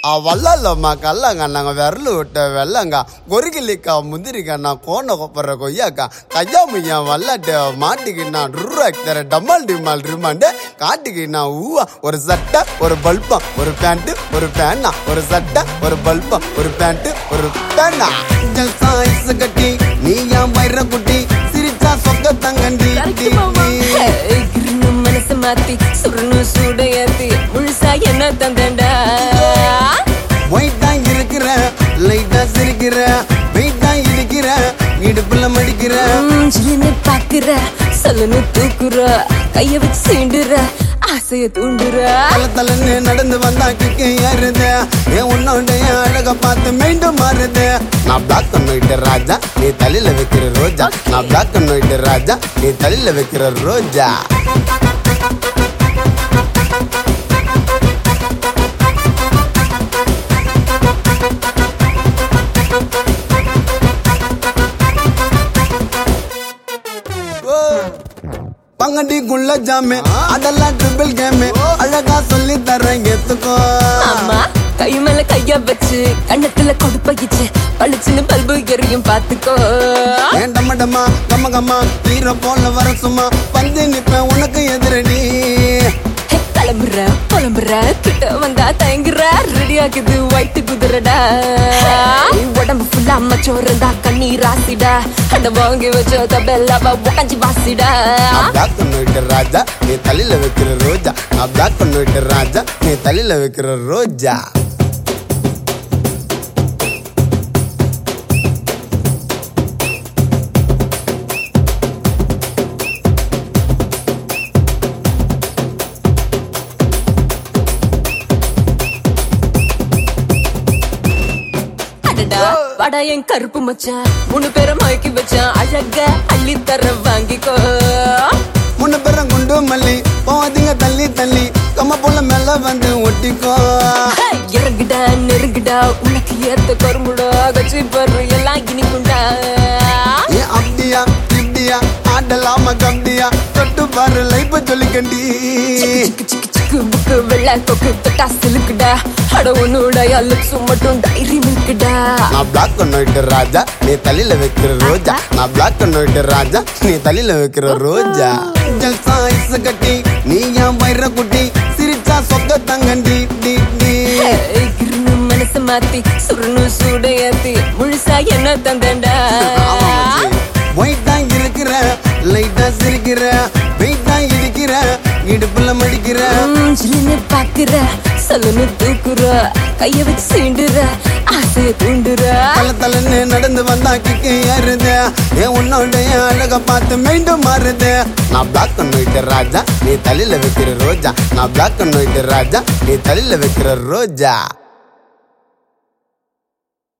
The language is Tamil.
வல்லல்லம்மா கல்லங்க நாங்க விரல் விட்ட வெள்ளங்க கொருகிலிக்கா முந்திரிக்கா நான் கோண கொப்பற கொய்யாக்கா கையா முய்யா வல்லாட்டு மாட்டுக்கு நான் ருருவாக்கிற டம்மால் டிமால் ரிமாண்டு காட்டுக்கு நான் ஊவா ஒரு சட்டை ஒரு பல்பம் ஒரு பேண்ட் ஒரு பேனா ஒரு சட்டை ஒரு பல்பம் ஒரு பேண்ட் ஒரு பேனா ஜல்சா ஐஸ் கட்டி நீ ஏன் வயிற குட்டி சிரிச்சா சொக்க தங்கண்டி கரெக்ட் மாமா ஹே, கிறுன்னு மனசு மாத்தி சுருன்னு சூட ஏத்தி முழுசா என்ன தந்தண்டா ஒயிட்டா இருக்கிற லைட்டா சிரிக்கிற வெயிட்டா இருக்கிற இடுப்புல மடிக்கிற சிலுன்னு பாக்குற சொல்லுன்னு தூக்குற கைய வச்சு சீண்டுற ஆசைய தூண்டுற தல தலன்னு நடந்து வந்தா கிக்கு ஏறுது என் உன்னோடைய அழக பார்த்து மீண்டும் மாறுது நான் பிளாக் அண்ட் ஒயிட் ராஜா நீ தலையில வைக்கிற ரோஜா நான் பிளாக் அண்ட் ஒயிட் ராஜா நீ தலையில வைக்கிற ரோஜா பங்கடி குள்ள ஜாமே அதெல்லாம் ட்ரிபிள் கேமே அழகா சொல்லி தரேன் எத்துக்கோ அம்மா கை மேல கைய வச்சு கண்ணத்துல கொடுப்பகிச்சு பளிச்சுன்னு பல்பு எரியும் பாத்துக்கோ ஏன் டம்ம டம்மா கம்ம கம்மா ஹீரோ போல வர சும்மா வந்து நிப்பேன் உனக்கு எதிரடி ஹே, கிளம்புற புலம்புற கிட்ட வந்தா தயங்குற ரெடி ஆகுது ஒயிட் குதிரடா உடம்பு ஃபுல்லா அம்மச்சோறுந்தா கண்ணீர் ராசிடா அந்த வாங்கி வச்ச தபெல்லாவா உடஞ்சி வாசிடா நான் பிளாக் அண்ட் ஒயிட் ராஜா நீ தலையில வைக்கிற ரோஜா நான் பிளாக் அண்ட் ஒயிட் ராஜா நீ தலையில வைக்கிற ரோஜா அடடா வாடா என் கருப்பு மச்சான் மூணு பேரை மயக்கி வச்சான் அழக அள்ளி தர வாங்கிக்கோ முன்ன பேரம் குண்டு மல்லி போவாதீங்க தள்ளி தள்ளி கம்ம புள்ள மேல வந்து ஒட்டிக்கோ ஹே, இறங்குடா நெருங்குடா உனக்கு ஏத்த கரும்புடா கச்சி பரு எல்லாம் இனிக்குண்டா ஏன் அப்படியா இப்படியா ஆடலாமா கம்பியா தொட்டு பாரு லைப்ப சொல்லிக்கண்டி சிக்கு சிக்கு சிக்கு புக்கு வெள்ளை கொக்கு தொட்டா சிலுக்குடா அட உன்னுடைய லிப்ஸ் மட்டும் டைரி மில்க்குடா நான் பிளாக் அண்ட் ஒயிட் ராஜா நீ தலையில வைக்கிற ரோஜா நான் பிளாக் அண்ட் ஒயிட் ராஜா நீ தலையில வைக்கிற ரோஜா ஜல்சா ஐஸ் கட்டி நீ ஏன் வயிற குட்டி சிரிச்சா சொக்க தங்கண்டி டி டி கிருன்னு மனசு மாத்தி சுருன்னு சூட ஏத்தி முழுசா என்ன தந்தண்டா ஒயிட்டா இருக்கிற லைட்டா சிரிக்கிற வெயிட்டா இருக்கிற இடுப்புல மடிக்கிற சிலுன்னு பாக்குற சொல்லுன்னு தூக்குற கைய வச்சு சீண்டுற ஆசைய தூண்டுற தல தலன்னு நடந்து வந்தா கிக்கு ஏறுது என் உன்னோடைய அழக பார்த்து மீண்டும் மாறுது நான் பிளாக் அண்ட் ஒயிட் ராஜா நீ தலையில வைக்கிற ரோஜா நான் பிளாக் அண்ட் ஒயிட் ராஜா நீ தலையில வைக்கிற ரோஜா